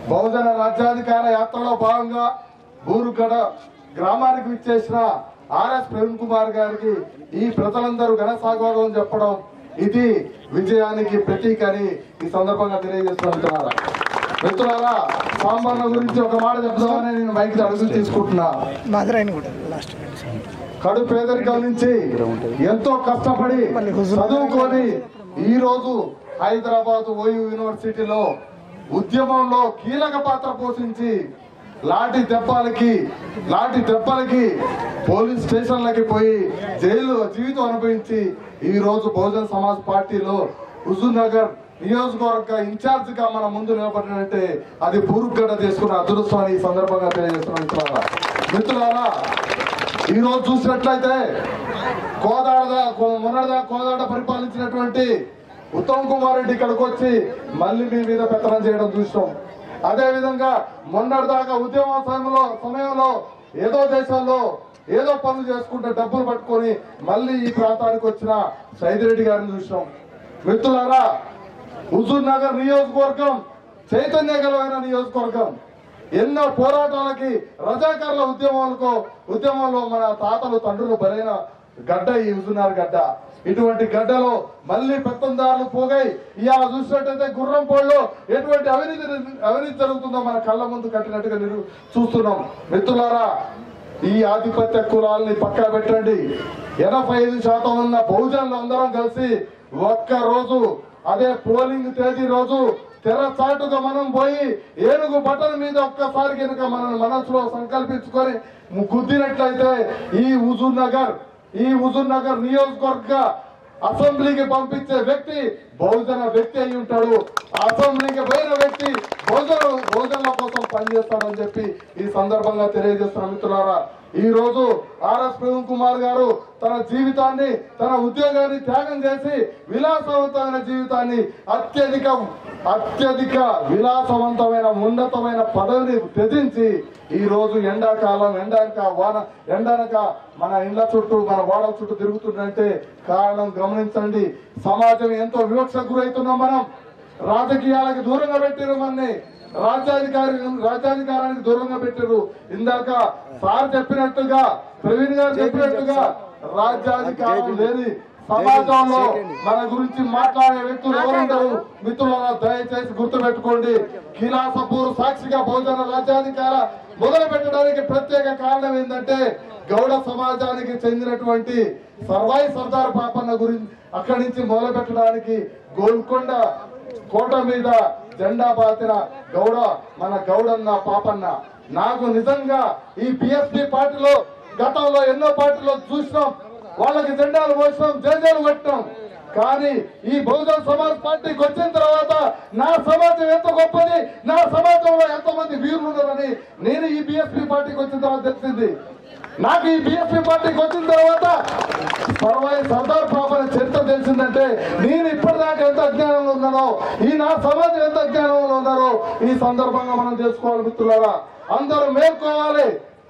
బహుజన రాజ్యాధికార యాత్రలో భాగంగా బూరుగడ గ్రామానికి విచ్చేసిన ఆర్ఎస్ ప్రవీణ్ కుమార్ గారికి ఈ ప్రజలందరూ ఘన స్వాగతం చెప్పడం ఇది విజయానికి ప్రతీక అని ఈ సందర్భంగా తెలియజేస్తున్నారు మిత్రులారా సాంబార్ల గురించి ఒక మాట చెప్దామని నేను మైకి అడుగులు తీసుకుంటున్నా మాదిరాయని కూడా లాస్ట్ కడు పేదరికం నుంచి ఎంతో కష్టపడి చదువుకొని ఈ రోజు హైదరాబాద్ ఓయూ యూనివర్సిటీలో ఉద్యమంలో కీలక పాత్ర పోషించి లాఠీ దెబ్బలకి లాఠీ దెబ్బలకి పోలీస్ స్టేషన్లకి పోయి జైలు జీవితం అనుభవించి ఈ రోజు బహుజన్ సమాజ్ పార్టీలో హుజూర్ నగర్ నియోజకవర్గ ఇన్ఛార్జ్ గా మన ముందు నిలబడినట్టే అది పూర్వగడ్డ తీసుకున్న అదృష్టం అని ఈ సందర్భంగా తెలియజేస్తున్నాను మిత్రులారా మిత్రులారా ఈ రోజు చూసినట్లయితే కోదాడ మొన్నటిదా కోదాడ పరిపాలించినటువంటి ఉత్తమ్ కుమార్ రెడ్డి ఇక్కడికి వచ్చి మళ్ళీ మీ మీద పెత్తనం చేయడం చూసాం అదే విధంగా మొన్నటిదాకా ఉద్యమ సమయంలో సమయంలో ఏదో దేశంలో ఏదో పనులు చేసుకుంటే డబ్బులు పట్టుకొని మళ్ళీ ఈ ప్రాంతానికి వచ్చిన సైదిరెడ్డి గారిని చూసాం మిత్రులారా హుజూర్ నగర్ నియోజకవర్గం చైతన్యకరమైన నియోజకవర్గం ఎన్నో పోరాటాలకి రజాకారుల ఉద్యమాలకు ఉద్యమంలో మన తాతలు తండ్రులు బలైన గడ్డ ఈ హుజూర్నగర్ గడ్డ ఇటువంటి గడ్డలో మళ్ళీ పెత్తందారులు పోగై ఇవాళ చూసినట్టయితే గుర్రం పోళ్ళు ఎటువంటి అవినీతి అవినీతి జరుగుతుందో మన కళ్ళ ముందు కట్టినట్టుగా నిరు చూస్తున్నాం మిత్రులారా ఈ ఆధిపత్య కులాల్ని పక్కా పెట్టండి ఎనభై ఐదు శాతం ఉన్న బహుజనులు అందరం కలిసి ఒక్క రోజు అదే పోలింగ్ తేదీ రోజు తెరచాటుగా మనం పోయి ఏనుగు బట్టల మీద ఒక్కసారి కనుక మనం మనసులో సంకల్పించుకొని గుద్దినట్లయితే ఈ హుజూర్ నగర్ ఈ హుజూర్ నగర్ నియోజకవర్గ అసెంబ్లీకి పంపించే వ్యక్తి బహుజన వ్యక్తి అయి ఉంటాడు అసెంబ్లీకి పోయిన వ్యక్తి బహుజన బహుజనుల కోసం పనిచేస్తాడని చెప్పి ఈ సందర్భంగా తెలియజేస్తున్న మిత్రులారా ఈ రోజు ఆర్ఎస్ ప్రవీణ్ కుమార్ గారు తన జీవితాన్ని తన ఉద్యోగాన్ని త్యాగం చేసి విలాసవంతమైన జీవితాన్ని అత్యధిక అత్యధిక విలాసవంతమైన ఉన్నతమైన పదవిని త్యజించి ఈ రోజు ఎండాకాలం ఎండనక వాన ఎండనక మన ఇళ్ల చుట్టూ మన వాడల చుట్టూ తిరుగుతుందంటే కారణం గమనించండి సమాజం ఎంతో వివక్షకు గురవుతున్నాం మనం రాజకీయాలకు దూరంగా పెట్టారు మనని రాజ్యాధికారి రాజ్యాధికారానికి దూరంగా పెట్టారు ఇందాక సార్ చెప్పినట్టుగా ప్రవీణ్ గారు చెప్పినట్టుగా రాజ్యాధికారం లేని సమాజంలో మన గురించి మాట్లాడే వ్యక్తులు ఎవరుంటారు మిత్రులారా దయచేసి గుర్తుపెట్టుకోండి కిలాసపూర్ సాక్షిగా భోజన రాజ్యాధికార మొదలు పెట్టడానికి ప్రత్యేక కారణం ఏంటంటే గౌడ సమాజానికి చెందినటువంటి సర్వాయి సర్దార్ పాపన్న గురించి అక్కడి నుంచి మొదలు పెట్టడానికి గోల్కొండ కోట మీద జెండా బాతిన గౌడ మన గౌడన్న పాపన్న నాకు నిజంగా ఈ బిఎస్పీ పార్టీలో గతంలో ఎన్నో పార్టీలో చూసినాం వాళ్ళకి జెండాలు పోసినాం జెండాలు కొట్టినాం కానీ ఈ బహుజన్ సమాజ్ పార్టీకి వచ్చిన తర్వాత నా సమాజం ఎంత గొప్పది నా సమాజంలో ఎంతమంది వీరులు ఉన్నారని నేను ఈ బిఎస్పీ పార్టీకి వచ్చిన తర్వాత తెలిసింది నాకు ఈ బిఎస్పీ పార్టీకి వచ్చిన తర్వాత సర్వాయి సర్దార్ పాపని చరిత్ర తెలిసిందంటే నేను ఇప్పటిదాకా ఎంత అజ్ఞానంలో ఉన్నానో ఈ నా సమాజం ఎంత అజ్ఞానంలో ఉన్నారో ఈ సందర్భంగా మనం చేసుకోవాలి మిత్రులారా అందరూ మేల్కోవాలి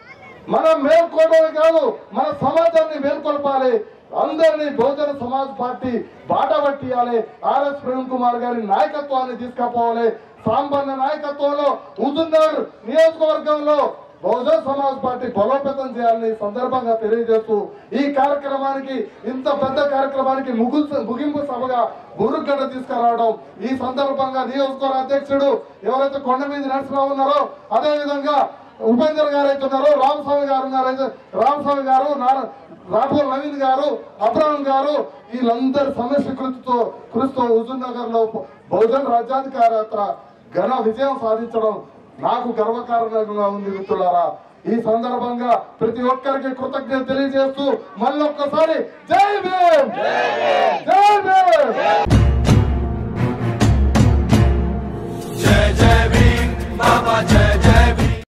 మనం మేల్కోవడమే కాదు మన సమాజాన్ని మేల్కొల్పాలి అందరినీ బహుజన సమాజ్ పార్టీ బాట పట్టియాలి ఆర్ఎస్ ప్రవీణ్ కుమార్ గారి నాయకత్వాన్ని తీసుకుపోవాలి సాంబన్న నాయకత్వంలో హుజూర్నగర్ నియోజకవర్గంలో బహుజన సమాజ్ పార్టీ బలోపేతం చేయాలని ఈ సందర్భంగా తెలియజేస్తూ ఈ కార్యక్రమానికి ఇంత పెద్ద కార్యక్రమానికి ముగు ముగింపు సభగా బురుగడ్డ తీసుకురావడం ఈ సందర్భంగా నియోజకవర్గ అధ్యక్షుడు ఎవరైతే కొండ మీద నరసింహరావు ఉన్నారో అదే విధంగా ఉపేంద్ర గారు అయితే ఉన్నారో రామస్వామి గారు ఉన్నారు అయితే రామస్వామి గారు నారా- రాఘవ నవీన్ గారు అబ్రహం గారు వీళ్ళందరి సమస్య కృతితో కృషితో హుజూర్ నగర్ లో బహుజన్ రాజ్యాధికార యాత్ర ఘన విజయం సాధించడం నాకు గర్వకారణంగా ఉంది మిత్రులారా ఈ సందర్భంగా ప్రతి ఒక్కరికి కృతజ్ఞత తెలియజేస్తూ మళ్ళొక్కసారి జై భీమ్ జై భీమ్